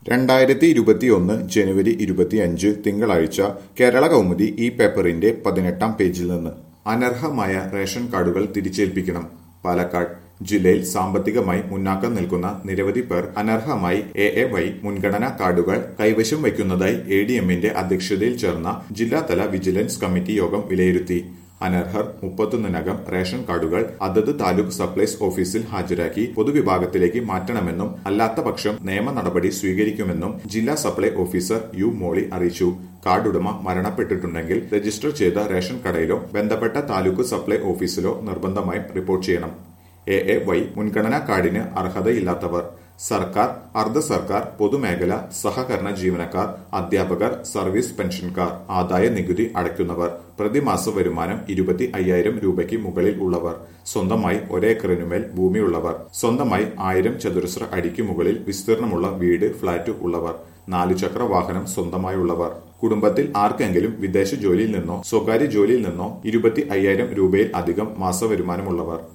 രണ്ടായിരത്തി ഇരുപത്തിയൊന്ന് ജനുവരി ഇരുപത്തിയഞ്ച് തിങ്കളാഴ്ച കേരള കൗമുദി ഈ പേപ്പറിന്റെ പതിനെട്ടാം പേജിൽ നിന്ന് അനർഹമായ റേഷൻ കാർഡുകൾ തിരിച്ചേൽപ്പിക്കണം പാലക്കാട് ജില്ലയിൽ സാമ്പത്തികമായി മുന്നാക്കം നിൽക്കുന്ന നിരവധി പേർ അനർഹമായി എ എ വൈ മുൻഗണനാ കാർഡുകൾ കൈവശം വയ്ക്കുന്നതായി എ ഡി എമ്മിന്റെ അധ്യക്ഷതയിൽ ചേർന്ന ജില്ലാതല വിജിലൻസ് കമ്മിറ്റി യോഗം വിലയിരുത്തി അനർഹർ മുപ്പത്തൊന്നിനകം റേഷൻ കാർഡുകൾ അതത് താലൂക്ക് സപ്ലൈസ് ഓഫീസിൽ ഹാജരാക്കി പൊതുവിഭാഗത്തിലേക്ക് മാറ്റണമെന്നും അല്ലാത്ത പക്ഷം നിയമ നടപടി സ്വീകരിക്കുമെന്നും ജില്ലാ സപ്ലൈ ഓഫീസർ യു മോളി അറിയിച്ചു കാർഡ് ഉടമ മരണപ്പെട്ടിട്ടുണ്ടെങ്കിൽ രജിസ്റ്റർ ചെയ്ത റേഷൻ കടയിലോ ബന്ധപ്പെട്ട താലൂക്ക് സപ്ലൈ ഓഫീസിലോ നിർബന്ധമായും റിപ്പോർട്ട് ചെയ്യണം എ എ വൈ മുൻഗണനാ കാർഡിന് അർഹതയില്ലാത്തവർ സർക്കാർ അർദ്ധ സർക്കാർ പൊതുമേഖല സഹകരണ ജീവനക്കാർ അധ്യാപകർ സർവീസ് പെൻഷൻകാർ ആദായ നികുതി അടയ്ക്കുന്നവർ പ്രതിമാസ വരുമാനം ഇരുപത്തി അയ്യായിരം രൂപയ്ക്ക് മുകളിൽ ഉള്ളവർ സ്വന്തമായി ഒരേക്കറിനുമേൽ ഭൂമിയുള്ളവർ സ്വന്തമായി ആയിരം ചതുരശ്ര അടിക്ക് മുകളിൽ വിസ്തീർണമുള്ള വീട് ഫ്ളാറ്റ് ഉള്ളവർ നാലുചക്ര വാഹനം സ്വന്തമായുള്ളവർ കുടുംബത്തിൽ ആർക്കെങ്കിലും വിദേശ ജോലിയിൽ നിന്നോ സ്വകാര്യ ജോലിയിൽ നിന്നോ ഇരുപത്തി അയ്യായിരം രൂപയിൽ അധികം മാസവരുമാനമുള്ളവർ